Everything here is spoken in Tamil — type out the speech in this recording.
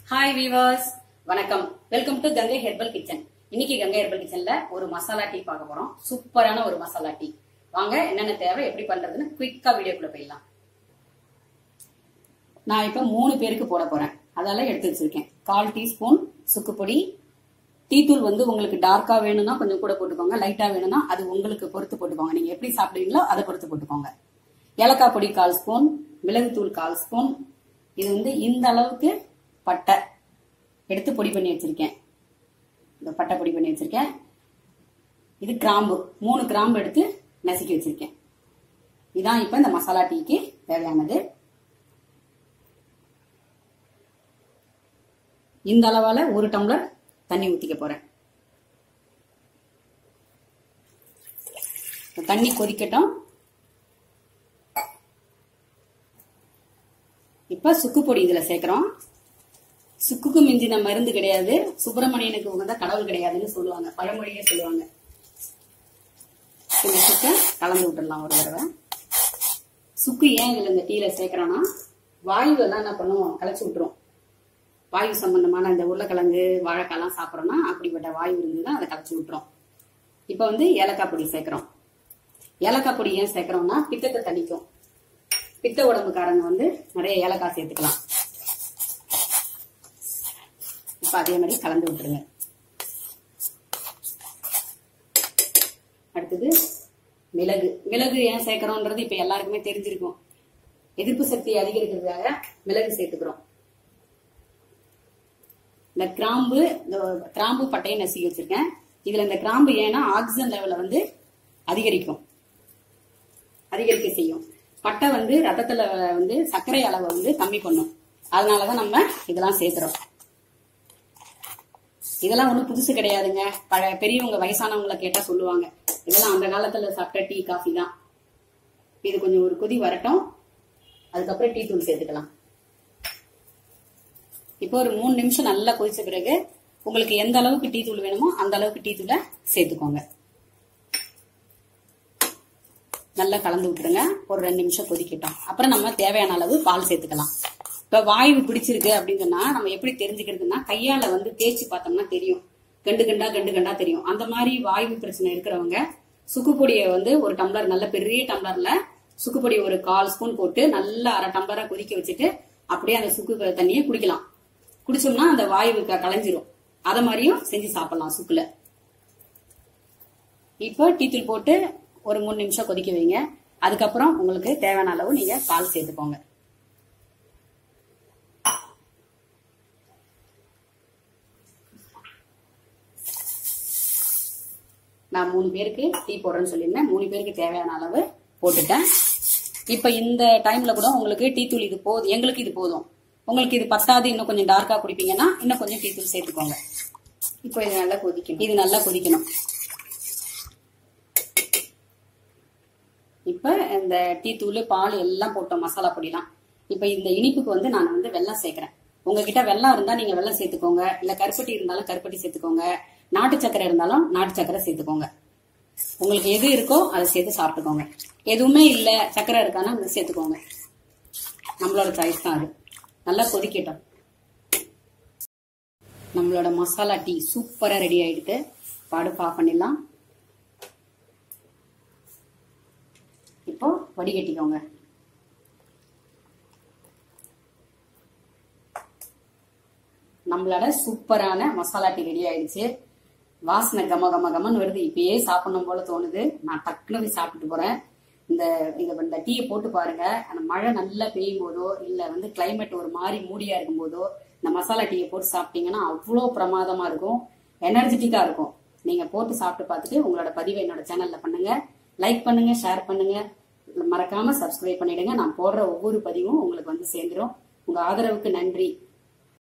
ஹாய் வீவர்ஸ் வணக்கம் welcome to Gangai herbal kitchen இன்னைக்கு கங்கை ஹெர்பல் கிச்சன்ல ஒரு மசாலா டீ பார்க்க போறோம் சூப்பரான ஒரு மசாலா டீ வாங்க என்னென்ன தேவை எப்படி பண்றதுன்னு குயிக்கா வீடியோக்குள்ள போயிடலாம் நான் இப்ப மூணு பேருக்கு போட போறேன் அதெல்லாம் எடுத்து வச்சிருக்கேன் கால் டீஸ்பூன் சுக்குப்பொடி டீ தூள் வந்து உங்களுக்கு டார்க்கா வேணும்னா கொஞ்சம் கூட போட்டுக்கோங்க லைட்டா வேணும்னா அது உங்களுக்கு பொறுத்து போட்டுக்கோங்க நீங்க எப்படி சாப்பிடுவீங்களோ அதை பொறுத்து போட்டுக்கோங்க ஏலக்காய் பொடி கால் ஸ்பூன் மிளகுத்தூள் கால் ஸ்பூன் இது வந்து இந்த அளவுக்கு பட்டை எடுத்து பொடி பண்ணி வச்சிருக்கேன் இந்த பட்டை பொடி பண்ணி வச்சிருக்கேன் இது கிராம்பு மூணு கிராம்பு எடுத்து நசுக்கி வச்சிருக்கேன் இதான் இப்ப இந்த மசாலா டீக்கு தேவையானது இந்த அளவால ஒரு டம்ளர் தண்ணி ஊத்திக்க போறேன் இந்த தண்ணி கொதிக்கட்டும் இப்ப சுக்கு பொடி இதுல சேர்க்கிறோம் சுக்குக்கு மிஞ்சின மருந்து கிடையாது சுப்பிரமணியனுக்கு உகந்த கடவுள் கிடையாதுன்னு சொல்லுவாங்க பழமொழியே சொல்லுவாங்க இந்த சுக்கை கலந்து விட்டுடலாம் ஒரு தடவை சுக்கு ஏன் இதுல இந்த டீல சேர்க்கிறோம்னா வாயு எல்லாம் என்ன பண்ணுவோம் கலைச்சு விட்டுரும் வாயு சம்பந்தமான இந்த உருளைக்கிழங்கு வாழைக்காய்லாம் சாப்பிட்றோம்னா அப்படிப்பட்ட வாயு இருந்ததுன்னா அதை கலைச்சு விட்டுரும் இப்போ வந்து ஏலக்காய் பொடி சேர்க்கிறோம் ஏலக்காய் பொடி ஏன் சேர்க்கிறோம்னா பித்தத்தை தணிக்கும் பித்த உடம்புக்காரங்க வந்து நிறைய ஏலக்காய் சேர்த்துக்கலாம் இப்ப அதே மாதிரி கலந்து விட்டுருங்க அடுத்தது மிளகு மிளகு ஏன் சேர்க்கிறோம்ன்றது இப்ப எல்லாருக்குமே தெரிஞ்சிருக்கும் எதிர்ப்பு சக்தி அதிகரிக்கிறதுக்காக மிளகு சேர்த்துக்கிறோம் இந்த கிராம்பு இந்த கிராம்பு பட்டையை நசுக்கி வச்சிருக்கேன் இதுல இந்த கிராம்பு ஏன்னா ஆக்சிஜன் லெவலை வந்து அதிகரிக்கும் அதிகரிக்க செய்யும் பட்டை வந்து ரத்தத்துல வந்து சர்க்கரை அளவை வந்து கம்மி பண்ணும் அதனாலதான் நம்ம இதெல்லாம் சேர்க்கிறோம் இதெல்லாம் ஒண்ணும் புதுசு கிடையாதுங்க பழைய பெரியவங்க வயசானவங்கள கேட்டா சொல்லுவாங்க இதெல்லாம் அந்த காலத்துல சாப்பிட்ட டீ காஃபி தான் இது கொஞ்சம் ஒரு கொதி வரட்டும் அதுக்கப்புறம் டீ தூள் சேர்த்துக்கலாம் இப்போ ஒரு மூணு நிமிஷம் நல்லா கொதிச்ச பிறகு உங்களுக்கு எந்த அளவுக்கு டீ தூள் வேணுமோ அந்த அளவுக்கு டீ தூளை சேர்த்துக்கோங்க நல்லா கலந்து விட்டுருங்க ஒரு ரெண்டு நிமிஷம் கொதிக்கட்டும் அப்புறம் நம்ம தேவையான அளவு பால் சேர்த்துக்கலாம் இப்ப வாயு பிடிச்சிருக்கு அப்படின்னு சொன்னா நம்ம எப்படி தெரிஞ்சுக்கிறதுனா கையால வந்து தேய்ச்சி பார்த்தோம்னா தெரியும் கண்டு கண்டா கண்டு கண்டா தெரியும் அந்த மாதிரி வாயு பிரச்சனை இருக்கிறவங்க சுக்குப்பொடியை வந்து ஒரு டம்ளர் நல்ல பெரிய டம்ளர்ல சுக்குப்பொடி ஒரு கால் ஸ்பூன் போட்டு நல்லா அரை டம்ளரா கொதிக்க வச்சுட்டு அப்படியே அந்த சுக்கு தண்ணியை குடிக்கலாம் குடிச்சோம்னா அந்த வாயு க- கலைஞ்சிரும் அத மாதிரியும் செஞ்சு சாப்பிடலாம் சுக்குல இப்போ டீத்தூள் போட்டு ஒரு மூணு நிமிஷம் கொதிக்க வைங்க அதுக்கப்புறம் உங்களுக்கு தேவையான அளவு நீங்க பால் சேர்த்துக்கோங்க நான் மூணு பேருக்கு டீ போடுறேன்னு சொல்லியிருந்தேன் மூணு பேருக்கு தேவையான அளவு போட்டுட்டேன் இப்ப இந்த டைம்ல கூட உங்களுக்கு டீ தூள் இது போதும் எங்களுக்கு இது போதும் உங்களுக்கு இது பத்தாது இன்னும் கொஞ்சம் டார்க்கா குடிப்பீங்கன்னா இன்னும் கொஞ்சம் டீ தூள் சேர்த்துக்கோங்க இப்போ இது நல்லா கொதிக்கணும் இது நல்லா கொதிக்கணும் இப்ப இந்த டீ தூள் பால் எல்லாம் போட்டோம் மசாலா பொடிலாம் இப்ப இந்த இனிப்புக்கு வந்து நான் வந்து வெல்லம் சேர்க்கிறேன் உங்ககிட்ட வெல்லம் இருந்தா நீங்க வெல்லம் சேர்த்துக்கோங்க இல்ல கருப்பட்டி இருந்தாலும் கருப்பட்டி சேர்த்துக்கோங்க நாட்டு சக்கரை இருந்தாலும் நாட்டு சக்கரை சேர்த்துக்கோங்க உங்களுக்கு எது இருக்கோ அதை சேர்த்து சாப்பிட்டுக்கோங்க எதுவுமே இல்ல சக்கரை இருக்கானா அதை சேர்த்துக்கோங்க நம்மளோட சாய்ஸ் தான் அது நல்லா கொதிக்கட்டும் நம்மளோட மசாலா டீ சூப்பரா ரெடி ஆயிடுது அடுப்பு ஆஃப் பண்ணிடலாம் இப்போ வடிகட்டிக்கோங்க நம்மளோட சூப்பரான மசாலா டீ ரெடி ஆயிடுச்சு வாசனை கம கம கமன்னு வருது இப்பயே சாப்பிடணும் போல தோணுது நான் டக்குனு போய் சாப்பிட்டுட்டு போறேன் இந்த இத இந்த டீயை போட்டு பாருங்க அந்த மழை நல்லா பெய்யும் போதோ இல்ல வந்து கிளைமேட் ஒரு மாதிரி மூடியா இருக்கும் போதோ இந்த மசாலா டீயை போட்டு சாப்பிட்டீங்கன்னா அவ்வளோ பிரமாதமா இருக்கும் எனர்ஜெட்டிக்கா இருக்கும் நீங்க போட்டு சாப்பிட்டு பார்த்துட்டு உங்களோட பதிவை என்னோட சேனல்ல பண்ணுங்க லைக் பண்ணுங்க ஷேர் பண்ணுங்க மறக்காம சப்ஸ்கிரைப் பண்ணிடுங்க நான் போடுற ஒவ்வொரு பதிவும் உங்களுக்கு வந்து சேர்ந்துரும் உங்க ஆதரவுக்கு நன்றி